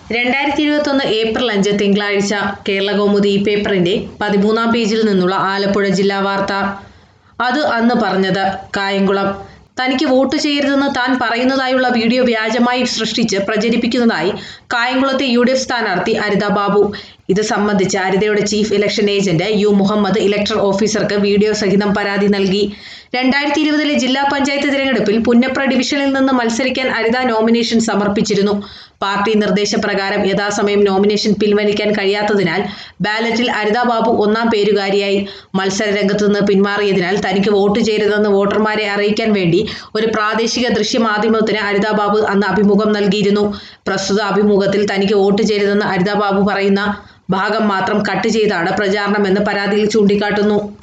രണ്ടായിരത്തി ഇരുപത്തൊന്ന് ഏപ്രിൽ അഞ്ച് തിങ്കളാഴ്ച കേരളകൗമുദി ഈ പേപ്പറിന്റെ പതിമൂന്നാം പേജിൽ നിന്നുള്ള ആലപ്പുഴ ജില്ലാ വാർത്ത അത് അന്ന് പറഞ്ഞത് കായംകുളം തനിക്ക് വോട്ട് ചെയ്യരുതെന്ന് താൻ പറയുന്നതായുള്ള വീഡിയോ വ്യാജമായി സൃഷ്ടിച്ച് പ്രചരിപ്പിക്കുന്നതായി കായംകുളത്തെ യു ഡി എഫ് സ്ഥാനാർത്ഥി അരിത ബാബു ഇത് സംബന്ധിച്ച് അരിതയുടെ chief election agent U Muhammad elector ഓഫീസർക്ക് വീഡിയോ സഹിതം പരാതി നൽകി രണ്ടായിരത്തി ഇരുപതിലെ ജില്ലാ പഞ്ചായത്ത് തിരഞ്ഞെടുപ്പിൽ പുന്നപ്ര ഡിവിഷനിൽ നിന്ന് മത്സരിക്കാൻ അരിത നോമിനേഷൻ സമർപ്പിച്ചിരുന്നു പാർട്ടി നിർദ്ദേശപ്രകാരം യഥാസമയം നോമിനേഷൻ പിൻവലിക്കാൻ കഴിയാത്തതിനാൽ ബാലറ്റിൽ അരിത ബാബു ഒന്നാം പേരുകാരിയായി മത്സര രംഗത്ത് നിന്ന് പിന്മാറിയതിനാൽ തനിക്ക് വോട്ട് ചെയ്യരുതെന്ന് വോട്ടർമാരെ അറിയിക്കാൻ വേണ്ടി ഒരു പ്രാദേശിക ദൃശ്യമാധ്യമത്തിന് അരിത ബാബു അന്ന് അഭിമുഖം നൽകിയിരുന്നു പ്രസ്തുത അഭിമുഖത്തിൽ തനിക്ക് വോട്ട് ചെയ്യരുതെന്ന് അരിത ബാബു പറയുന്ന ഭാഗം മാത്രം കട്ട് ചെയ്താണ് പ്രചാരണമെന്ന് പരാതിയിൽ ചൂണ്ടിക്കാട്ടുന്നു